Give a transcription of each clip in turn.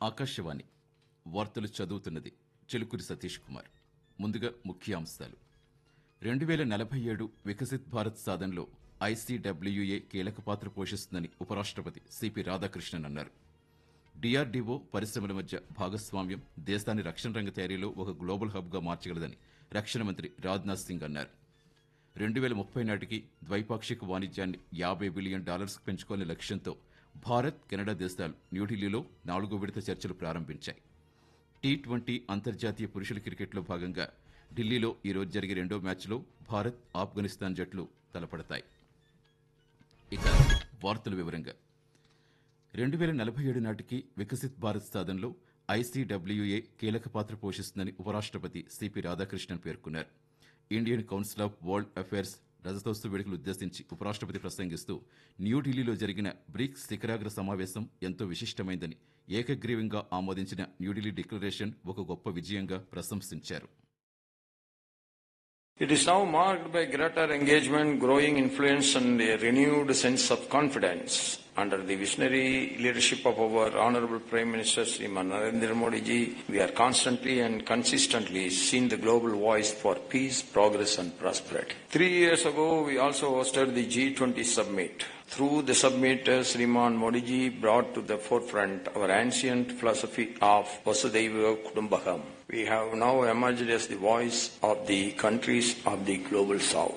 ఆకాశవాణి వార్తలు చదువుతున్నది చిలుకూరి సతీష్ కుమార్ ముందుగా ముఖ్యాంశాలు రెండు వేల నలభై ఏడు వికసిత్ భారత్ సాధనలో ఐసీడబ్ల్యూఏ కీలక పాత్ర పోషిస్తుందని ఉపరాష్ట్రపతి సిపి రాధాకృష్ణన్ అన్నారు డిఆర్డీఓ పరిశ్రమల మధ్య భాగస్వామ్యం దేశాన్ని రక్షణ రంగ తయారీలో ఒక గ్లోబల్ హబ్గా మార్చగలదని రక్షణ మంత్రి రాజ్నాథ్ సింగ్ అన్నారు రెండు వేల ముప్పై నాటికి ద్వైపాక్షిక వాణిజ్యాన్ని యాభై బిలియన్ డాలర్స్కు పెంచుకోవాలనే లక్ష్యంతో భారత్ కెనడా దేశాలు న్యూఢిల్లీలో నాలుగో విడత చర్చలు ప్రారంభించాయి టీ ట్వంటీ అంతర్జాతీయ పురుషుల క్రికెట్లో భాగంగా ఢిల్లీలో ఈరోజు జరిగే రెండో మ్యాచ్లో భారత్ ఆఫ్ఘనిస్తాన్ జట్లు తలపడతాయి ఇక వార్తల వివరంగా రెండు వేల నలభై ఏడు నాటికి వికసిత్ భారత్ సాధనలో ఐసీడబ్ల్యూఏ కీలక పాత్ర పోషిస్తుందని ఉపరాష్ట్రపతి సిపి రాధాకృష్ణన్ పేర్కొన్నారు Indian council of world affairs రజతోత్సవ వేడుకలు ఉద్దేశించి ఉపరాష్ట్రపతి ప్రసంగిస్తూ న్యూఢిల్లీలో జరిగిన బ్రిక్స్ శిఖరాగ్ర సమావేశం ఎంతో విశిష్టమైందని ఏకగ్రీవంగా ఆమోదించిన న్యూఢిల్లీ డిక్లరేషన్ ఒక గొప్ప విజయంగా ప్రశంసించారు It is now marked by greater engagement, growing influence, and a renewed sense of confidence under the visionary leadership of our Honorable Prime Minister Sriman Narendra Modi ji. We are constantly and consistently seen the global voice for peace, progress, and prosperity. Three years ago, we also hosted the G20 summit. Through the summit, uh, Sriman Modi ji brought to the forefront our ancient philosophy of Vasudhaiva Kudumbakam. We have now emerged as the voice of the countries of the global south.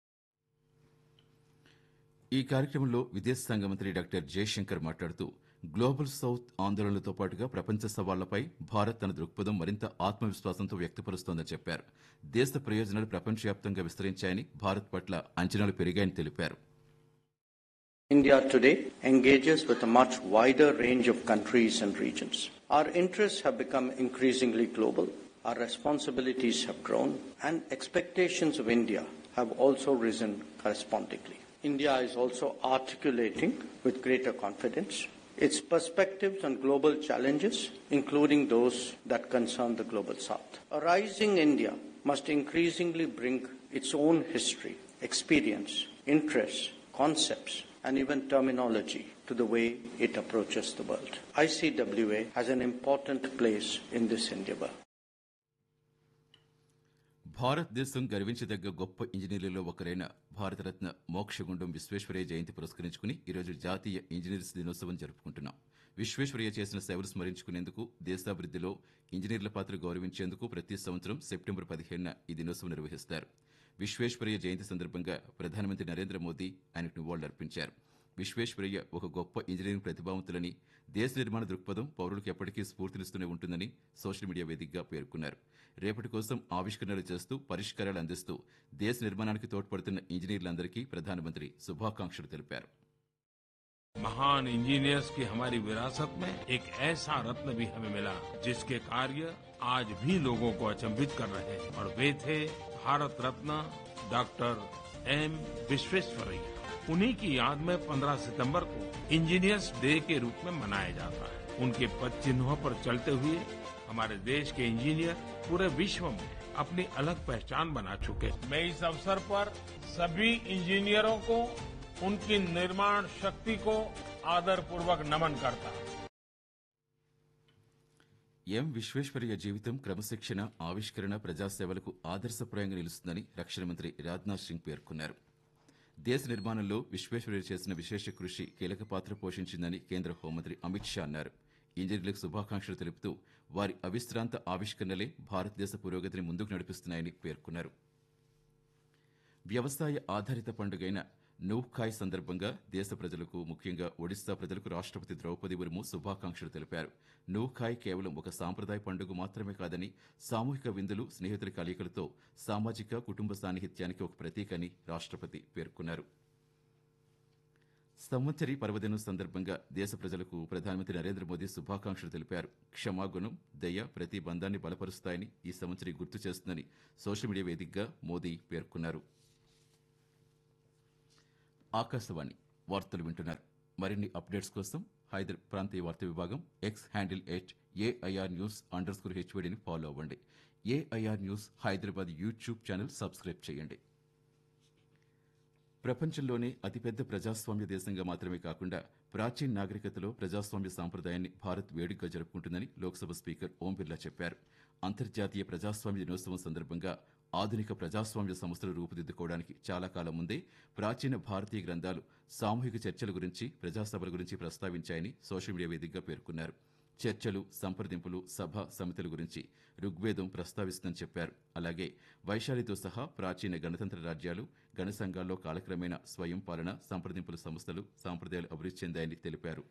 ఈ కార్యక్రమంలో విదేశాంగ మంత్రి doctor Jayashankar మాట్లాడుతూ global south ఆందోళనలతో పాటుగా ప్రపంచ సవాళ్లపై భారత్ తన దృక్పథం మరింత ఆత్మవిశ్వాసంతో వ్యక్తపరుస్తోందని చెప్పారు దేశ ప్రయోజనాలు ప్రపంచవ్యాప్తంగా విస్తరించాయని భారత్ పట్ల అంచనాలు పెరిగాయని తెలిపారు India today engages with a much wider range of countries and regions. Our interests have become increasingly global, our responsibilities have grown, and expectations of India have also risen correspondingly. India is also articulating with greater confidence its perspectives on global challenges, including those that concern the global south. A rising India must increasingly bring its own history, experience, interests, concepts, and even terminology to the way it approaches the world. ICWA has an important place in this endeavor. భారతదేశం గర్వించదగ్గ గొప్ప ఇంజనీర్లలో ఒకరైన భారతరత్న మోక్షగుండం విశ్వేశ్వరయ్య జయంతి పురస్కరించుకుని ఈరోజు జాతీయ engineers దినోత్సవం జరుపుకుంటున్నాం విశ్వేశ్వరయ్య చేసిన సేవలు స్మరించుకునేందుకు దేశాభివృద్ధిలో ఇంజనీర్ల పాత్ర గౌరవించేందుకు ప్రతి సంవత్సరం సెప్టెంబర్ పదిహేనున ఈ దినోత్సవం నిర్వహిస్తారు విశ్వేశ్వరయ్య జయంతి సందర్భంగా ప్రధానమంత్రి నరేంద్ర మోదీ ఆయనకు నివాళులర్పించారు విశ్వేశ్వరయ్య ఒక గొప్ప ఇంజనీరింగ్ ప్రతిభావంతులని దేశ నిర్మాణ దృక్పథం పౌరులకు ఎప్పటికీ స్ఫూర్తినిస్తూనే ఉంటుందని సోషల్ మీడియా వేదికగా పేర్కొన్నారు రేపటి కోసం ఆవిష్కరణలు చేస్తూ పరిష్కారాలు అందిస్తూ దేశ నిర్మాణానికి తోడ్పడుతున్న ఇంజనీర్లందరికీ ప్రధానమంత్రి శుభాకాంక్షలు తెలిపారు महान इंजीनियर्स की हमारी विरासत में एक ऐसा रत्न भी हमें मिला जिसके कार्य आज भी लोगों को अचंभित कर रहे हैं और वे थे भारत रत्न डॉक्टर एम विश्वेश्वरैया उन्हीं की याद में 15 सितंबर को इंजीनियर्स डे के रूप में मनाया जाता है उनके पद चिन्हों पर चलते हुए हमारे देश के इंजीनियर पूरे विश्व में अपनी अलग पहचान बना चुके हैं मैं इस अवसर पर सभी इंजीनियरों को उनकी निर्माण शक्ति को आदरपूर्वक नमन करता हूं ఎం విశ్వేశ్వరయ్య జీవితం క్రమశిక్షణ ఆవిష్కరణ ప్రజాసేవలకు ఆదర్శప్రాయంగా నిలుస్తుందని రక్షణ మంత్రి రాజ్నాథ్ సింగ్ పేర్కొన్నారు దేశ నిర్మాణంలో విశ్వేశ్వరయ్య చేసిన విశేష కృషి కీలక పాత్ర పోషించిందని కేంద్ర హోంమంత్రి అమిత్ షా అన్నారు ఇంజనీర్లకు శుభాకాంక్షలు తెలుపుతూ వారి అవిశ్రాంత ఆవిష్కరణలే భారతదేశ పురోగతిని ముందుకు నడిపిస్తున్నాయని పేర్కొన్నారు వ్యవసాయ ఆధారిత పండుగైన నూఖ్కాయ్ సందర్భంగా దేశ ప్రజలకు ముఖ్యంగా ఒడిశా ప్రజలకు రాష్ట్రపతి ద్రౌపది ముర్ము శుభాకాంక్షలు తెలిపారు నూఖ్కాయ్ కేవలం ఒక సాంప్రదాయ పండుగ మాత్రమే కాదని సామూహిక విందులు స్నేహితుల కలయికలతో సామాజిక కుటుంబ సాన్నిహిత్యానికి ఒక ప్రతీక అని రాష్ట్రపతి పేర్కొన్నారు సంవత్సరి పర్వదినం సందర్భంగా దేశ ప్రజలకు ప్రధానమంత్రి నరేంద్ర మోదీ శుభాకాంక్షలు తెలిపారు క్షమాగుణం దయ ప్రతి బంధాన్ని బలపరుస్తాయని ఈ సంవత్సరి గుర్తు చేస్తుందని సోషల్ మీడియా వేదికగా మోదీ పేర్కొన్నారు ఆకాశవాణి వార్తలు వింటున్నారు మరిన్ని అప్డేట్స్ కోసం హైదర్ ప్రాంతీయ వార్తా విభాగం X handle at AIR news underscore హెచ్వడిని ఫాలో అవ్వండి AIR news Hyderabad YouTube channel subscribe చేయండి ప్రపంచంలోనే అతిపెద్ద ప్రజాస్వామ్య దేశంగా మాత్రమే కాకుండా ప్రాచీన నాగరికతలో ప్రజాస్వామ్య సాంప్రదాయాన్ని భారత్ వేడుకగా జరుపుకుంటుందని లోక్సభ స్పీకర్ ఓం బిర్లా చెప్పారు అంతర్జాతీయ ప్రజాస్వామ్య దినోత్సవం సందర్భంగా ఆధునిక ప్రజాస్వామ్య సంస్థలు రూపుదిద్దుకోవడానికి చాలా కాలం ముందే ప్రాచీన భారతీయ గ్రంథాలు సామూహిక చర్చల గురించి ప్రజాసభల గురించి ప్రస్తావించాయని సోషల్ మీడియా వేదికగా పేర్కొన్నారు చర్చలు సంప్రదింపులు సభ సమితుల గురించి ఋగ్వేదం ప్రస్తావిస్తుందని చెప్పారు అలాగే వైశాలితో సహా ప్రాచీన గణతంత్ర రాజ్యాలు గణ సంఘాల్లో కాలక్రమేణా స్వయం పాలన సంప్రదింపుల సంస్థలు సాంప్రదాయాలు అభివృద్ధి చెందాయని తెలిపారు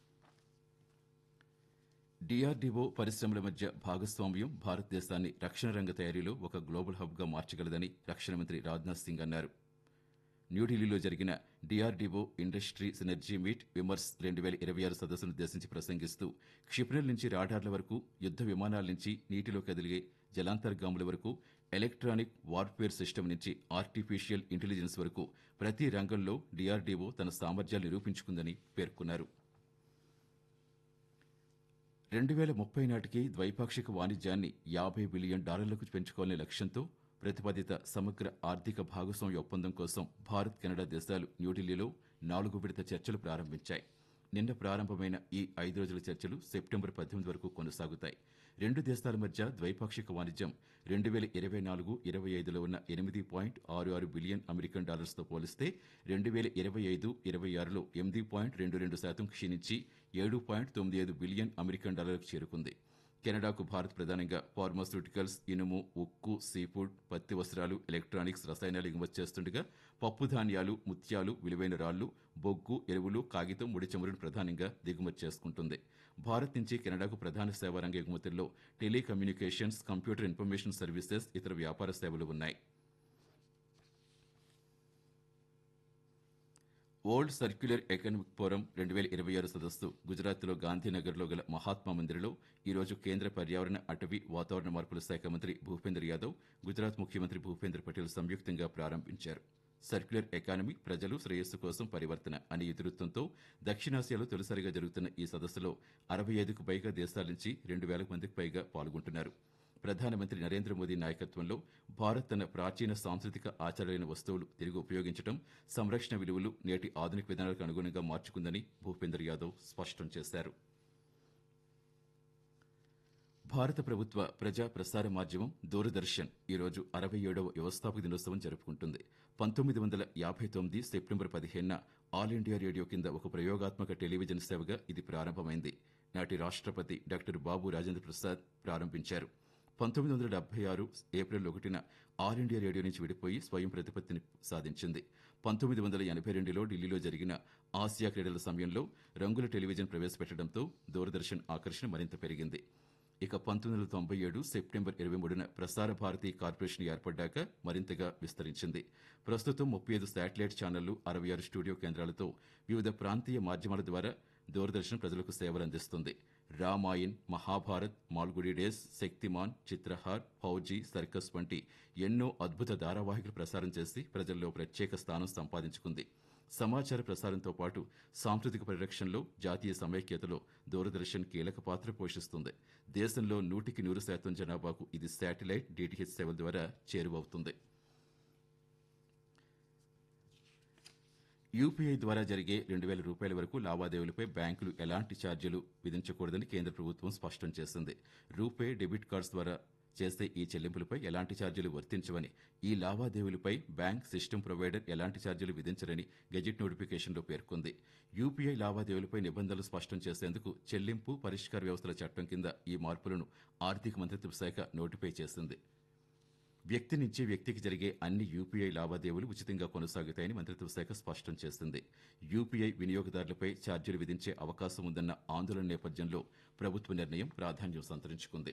డిఆర్డీఓ పరిశ్రమల మధ్య భాగస్వామ్యం భారతదేశాన్ని రక్షణ రంగ తయారీలో ఒక గ్లోబల్ హబ్గా మార్చగలదని రక్షణ మంత్రి రాజ్నాథ్ సింగ్ అన్నారు న్యూఢిల్లీలో జరిగిన DRDO industry synergy meet Vimarsh రెండు వేల ఇరవై ఆరు సదస్సును ఉద్దేశించి ప్రసంగిస్తూ క్షిపణుల నుంచి రాడార్ల వరకు యుద్ద విమానాల నుంచి నీటిలో కదిలిగే జలాంతర్గాముల వరకు ఎలక్ట్రానిక్ వార్ఫేర్ సిస్టమ్ నుంచి ఆర్టిఫిషియల్ ఇంటెలిజెన్స్ వరకు ప్రతి రంగంలో డిఆర్డీఓ తన సామర్థ్యాలు నిరూపించుకుందని పేర్కొన్నారు రెండు వేల ముప్పై నాటికి ద్వైపాక్షిక వాణిజ్యాన్ని యాభై బిలియన్ డాలర్లకు పెంచుకోవాలనే లక్ష్యంతో ప్రతిపాదిత సమగ్ర ఆర్థిక భాగస్వామ్య ఒప్పందం కోసం భారత్ కెనడా దేశాలు న్యూఢిల్లీలో నాలుగు విడత చర్చలు ప్రారంభించాయి నిన్న ప్రారంభమైన ఈ ఐదు రోజుల చర్చలు సెప్టెంబర్ పద్దెనిమిది వరకు కొనసాగుతాయి రెండు దేశాల మధ్య ద్వైపాక్షిక వాణిజ్యం రెండు వేల ఇరవై నాలుగు ఇరవై ఐదులో ఉన్న ఎనిమిది పాయింట్ ఆరు ఆరు బిలియన్ అమెరికన్ డాలర్స్తో పోలిస్తే రెండు వేల ఇరవై ఐదు ఇరవై ఆరులో ఎనిమిది పాయింట్ రెండు రెండు శాతం క్షీణించి ఏడు పాయింట్ తొమ్మిది ఐదు బిలియన్ అమెరికన్ డాలర్లకు చేరుకుంది కెనడాకు భారత్ ప్రధానంగా ఫార్మాస్యూటికల్స్ ఇనుము ఉక్కు సీఫుడ్ పత్తి వస్త్రాలు ఎలక్ట్రానిక్స్ రసాయనాలు ఎగుమతి చేస్తుండగా పప్పు ధాన్యాలు ముత్యాలు విలువైన రాళ్లు బొగ్గు ఎరువులు కాగితం ముడి చమురును ప్రధానంగా దిగుమతి చేసుకుంటుంది భారత్ నుంచి కెనడాకు ప్రధాన సేవా రంగ ఎగుమతుల్లో టెలికమ్యూనికేషన్స్ కంప్యూటర్ ఇన్ఫర్మేషన్ సర్వీసెస్ ఇతర వ్యాపార సేవలు ఉన్నాయి ఓల్డ్ సర్క్యులర్ ఎకనామిక్ ఫోరం రెండు వేల ఇరవై ఆరు సదస్సు గుజరాత్లో గాంధీనగర్లో గల మహాత్మా మందిర్లో ఈరోజు కేంద్ర పర్యావరణ అటవీ వాతావరణ మార్పుల శాఖ మంత్రి భూపేందర్ యాదవ్ గుజరాత్ ముఖ్యమంత్రి భూపేంద్ర పటేల్ సంయుక్తంగా ప్రారంభించారు సర్క్యులర్ ఎకానమీ ప్రజలు శ్రేయస్సు కోసం పరివర్తన అనే ఇతివృత్తంతో దక్షిణాసియాలో తొలిసారిగా జరుగుతున్న ఈ సదస్సులో అరవై ఐదుకు పైగా దేశాల నుంచి రెండు వేల మందికి పైగా పాల్గొంటున్నారు ప్రధానమంత్రి నరేంద్ర మోదీ నాయకత్వంలో భారత్ తన ప్రాచీన సాంస్కృతిక ఆచారాలైన వస్తువులు తిరిగి ఉపయోగించడం సంరక్షణ విలువలు నేటి ఆధునిక విధానాలకు అనుగుణంగా మార్చుకుందని భూపేందర్ యాదవ్ స్పష్టం చేశారు భారత ప్రభుత్వ ప్రజా ప్రసార మాధ్యమం దూరదర్శన్ ఈరోజు అరవై ఏడవ వ్యవస్థాపక దినోత్సవం జరుపుకుంటుంది పంతొమ్మిది వందల యాభై తొమ్మిది సెప్టెంబర్ పదిహేనున ఆల్ ఇండియా రేడియో కింద ఒక ప్రయోగాత్మక టెలివిజన్ సేవగా ఇది ప్రారంభమైంది నాటి రాష్ట్రపతి డాక్టర్ బాబు రాజేంద్ర ప్రసాద్ ప్రారంభించారు పంతొమ్మిది వందల డెబ్బై ఆరు ఏప్రిల్ ఒకటిన ఆల్ ఇండియా రేడియో నుంచి విడిపోయి స్వయం ప్రతిపత్తిని సాధించింది పంతొమ్మిది వందల ఎనభై రెండులో ఢిల్లీలో జరిగిన ఆసియా క్రీడల సమయంలో రంగుల టెలివిజన్ ప్రవేశపెట్టడంతో దూరదర్శన్ ఆకర్షణ మరింత పెరిగింది ఇక పంతొమ్మిది వందల తొంభై ఏడు సెప్టెంబర్ ఇరవై మూడున ప్రసార భారతి కార్పొరేషన్ ఏర్పడ్డాక మరింతగా విస్తరించింది ప్రస్తుతం ముప్పై ఐదు శాటిలైట్ ఛానళ్లు అరవై ఆరు స్టూడియో కేంద్రాలతో వివిధ ప్రాంతీయ మాధ్యమాల ద్వారా దూరదర్శన్ ప్రజలకు సేవలు అందిస్తుంది రామాయణ్ మహాభారత్ మాల్గుడి డేస్ శక్తిమాన్ చిత్రహార్ ఫౌజీ సర్కస్ వంటి ఎన్నో అద్భుత ధారావాహికలు ప్రసారం చేసి ప్రజల్లో ప్రత్యేక స్థానం సంపాదించుకుంది సమాచార ప్రసారంతో పాటు సాంస్కృతిక పరిరక్షణలో జాతీయ సమైక్యతలో దూరదర్శన్ కీలక పాత్ర పోషిస్తుంది దేశంలో నూటికి నూరు శాతం జనాభాకు ఇది శాటిలైట్ డిటిహెచ్ సేవల ద్వారా చేరువవుతుంది యూపీఐ ద్వారా జరిగే రెండు వేల రూపాయల వరకు లావాదేవీలపై బ్యాంకులు ఎలాంటి ఛార్జీలు విధించకూడదని కేంద్ర ప్రభుత్వం స్పష్టం చేసింది రూపే డెబిట్ కార్డ్స్ ద్వారా చేసే ఈ చెల్లింపులపై ఎలాంటి ఛార్జీలు వర్తించవని ఈ లావాదేవీలపై బ్యాంక్ సిస్టమ్ ప్రొవైడర్ ఎలాంటి ఛార్జీలు విధించరని గెజిట్ నోటిఫికేషన్లో పేర్కొంది యూపీఐ లావాదేవీలపై నిబంధనలు స్పష్టం చేసేందుకు చెల్లింపు పరిష్కార వ్యవస్థల చట్టం కింద ఈ మార్పులను ఆర్థిక మంత్రిత్వ శాఖ నోటిఫై చేసింది వ్యక్తి నుంచి వ్యక్తికి జరిగే అన్ని యూపీఐ లావాదేవీలు ఉచితంగా కొనసాగుతాయని మంత్రిత్వ శాఖ స్పష్టం చేసింది యూపీఐ వినియోగదారులపై ఛార్జీలు విధించే అవకాశం ఉందన్న ఆందోళన నేపథ్యంలో ప్రభుత్వ నిర్ణయం ప్రాధాన్యం సంతరించుకుంది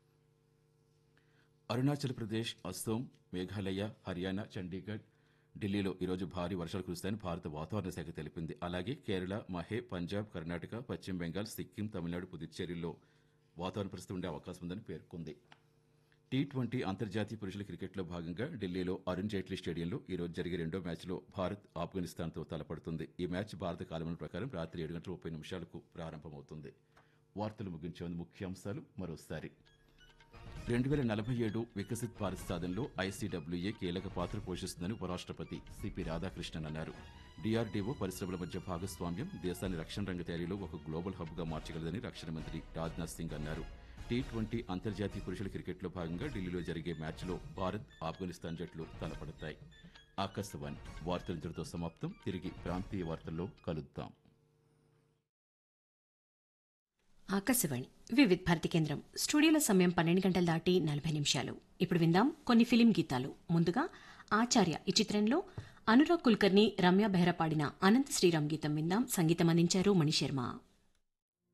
అరుణాచల్ ప్రదేశ్ అస్సోం మేఘాలయ హర్యానా చండీగఢ్ ఢిల్లీలో ఈరోజు భారీ వర్షాలు కురుస్తాయని భారత వాతావరణ శాఖ తెలిపింది అలాగే కేరళ మహే పంజాబ్ కర్ణాటక పశ్చిమ బెంగాల్ సిక్కిం తమిళనాడు పుదుచ్చేరిలో వాతావరణ పరిస్థితి ఉండే అవకాశం ఉందని పేర్కొంది టీ ట్వంటీ అంతర్జాతీయ పురుషుల క్రికెట్లో భాగంగా ఢిల్లీలో అరుణ్ జైట్లీ స్టేడియంలో ఈ రోజు జరిగే రెండో మ్యాచ్లో భారత్ ఆఫ్ఘనిస్తాన్తో తలపడుతుంది ఈ మ్యాచ్ భారత కాలమానం ప్రకారం రాత్రి ఏడు గంటల ముప్పై నిమిషాలకు ప్రారంభమవుతుంది వార్తలు ముగించే ముందు ముఖ్యాంశాలు మరోసారి రెండు వేల నలభై ఏడు వికసిత్ భారత్ సాధనలో ఐసీడబ్ల్యూఏ కీలక పాత్ర పోషిస్తుందని ఉపరాష్ట్రపతి సిపి రాధాకృష్ణన్ అన్నారు డిఆర్డీఓ పరిశ్రమల మధ్య భాగస్వామ్యం దేశాన్ని రక్షణ రంగ తయారీలో ఒక గ్లోబల్ హబ్గా మార్చగలదని రక్షణ మంత్రి రాజ్నాథ్ సింగ్ అన్నారు టీ ట్వంటీ అంతర్జాతీయ పురుషుల క్రికెట్లో భాగంగా ఢిల్లీలో జరిగే మ్యాచ్లో భారత్ ఆఫ్ఘనిస్తాన్ జట్లు తలపడతాయి ఆకాశవాణి వార్తలు ఇంతటితో సమాప్తం తిరిగి ప్రాంతీయ వార్తల్లో కలుద్దాం ఆకాశవాణి వివిధ్ భారతి కేంద్రం స్టూడియోల సమయం పన్నెండు గంటలు దాటి నలభై నిమిషాలు ఇప్పుడు విందాం కొన్ని ఫిలిం గీతాలు ముందుగా ఆచార్య ఈ చిత్రంలో అనురాగ్ కుల్కర్ని రమ్య బెహ్రా పాడిన అనంత శ్రీరామ్ గీతం విందాం సంగీతం అందించారు మణిశర్మ